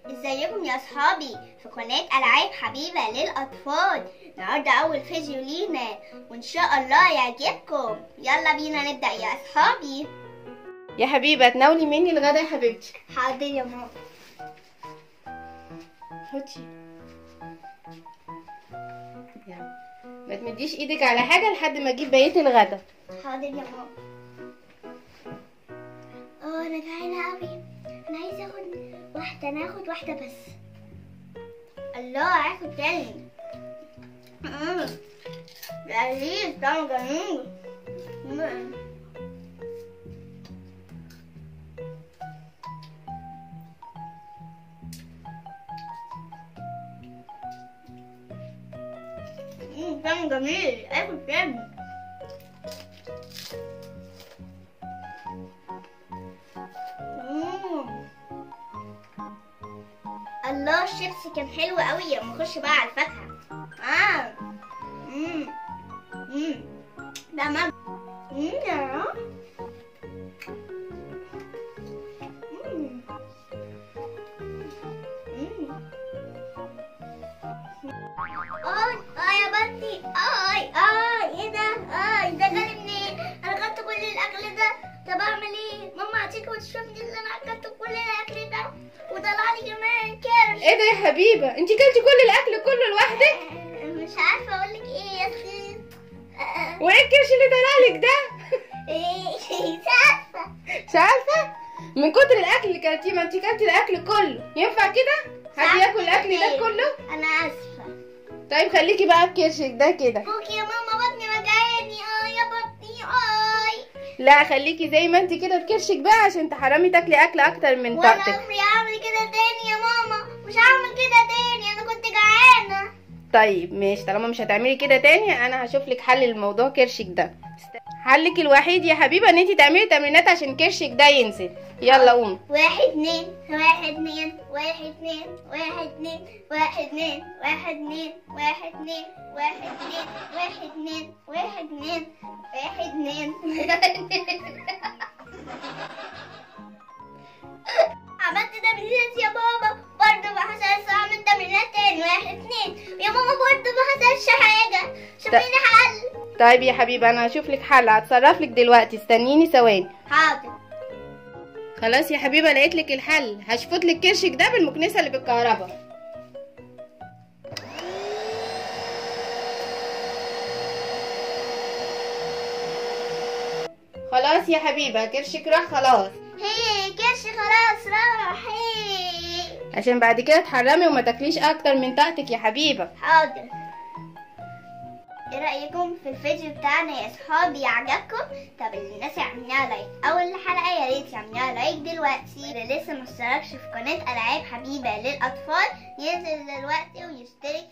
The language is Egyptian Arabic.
ازيكم يا اصحابي في قناة العاب حبيبة للاطفال النهاردة اول فيديو لينا وان شاء الله يعجبكم يلا بينا نبدأ يا اصحابي يا حبيبه تناولي مني الغدا يا حبيبتي حاضر يا ماما حطي يلا. ما تمديش ايدك على حاجه لحد ما اجيب بقيه الغدا حاضر يا ماما اه انا جعانة قوي انا عايزة اخد واحدة انا هاخد واحدة بس الله هاخد تاني مم. لذيذ طعمه جميل مم. مم، طعمه جميل اكل تاني مم. الله الشيبسي كان حلو قوي لما نخش بقى على الفاكهة اه امم امم ده مج امم يا مم. مم. اي اي يا بنتي اي اي ايه ده اي ده جالي منين انا اكلت كل الاكل ده طب اعمل ايه ماما هتيجي وتشوفني اللي انا اكلت كل الاكل ده وطلع لي كمان كرش ايه ده يا حبيبه انت كلتي كل الاكل كله لوحدك مش عارفه اقول لك ايه يا اختي وايه الكرش اللي طلع لك ده ايه مش عارفه مش عارفه من كتر الاكل اللي كلتيه ما انت كلتي الاكل كله ينفع كده حد ياكل الاكل ده كله انا اسفه طيب خليكي بقى بكرشك ده كده فوق يا ماما بطني وجعاني اه يا بطني اي لا خليكي زي ما انت كده بكرشك بقى عشان تحرمي تاكلي اكل اكتر من وانا طاقتك عمري اعمل كده تاني يا ماما مش هعمل كده تاني انا كنت جعانه طيب ماشي طالما مش هتعملي كده تاني انا هشوف لك حل للموضوع كرشك ده حلك الوحيد يا حبيبه ان انت تعملي تمرينات عشان كرشك ده ينزل يلا قوم واحد اتنين واحد اتنين واحد اتنين واحد اتنين واحد اتنين واحد اتنين واحد اتنين واحد اتنين واحد اتنين واحد اتنين واحد اتنين عملت تمرينات يا بابا برضه ما حصلش اعمل تمرينات تاني واحد اتنين يا ماما برضه ما حصلش حاجة شوفي لي حل طيب يا حبيبه انا هشوف لك حل هتصرف لك دلوقتي استنيني ثواني حاضر خلاص يا حبيبه لقيت لك الحل هشفط لك كرشك ده بالمكنسه اللي بالكهرباء خلاص يا حبيبه كرشك راح خلاص هي كرش خلاص راح هي عشان بعد كده تحرمي وما تاكليش اكتر من طاقتك يا حبيبه حاضر ايه رأيكم في الفيديو بتاعنا يا صحابي عجبكم؟ طب الناس يعملوها لايك اول حلقة يا ريت يعملوها لايك دلوقتي اللي لسه ما اشتركش في قناة العاب حبيبة للاطفال ينزل دلوقتي ويشترك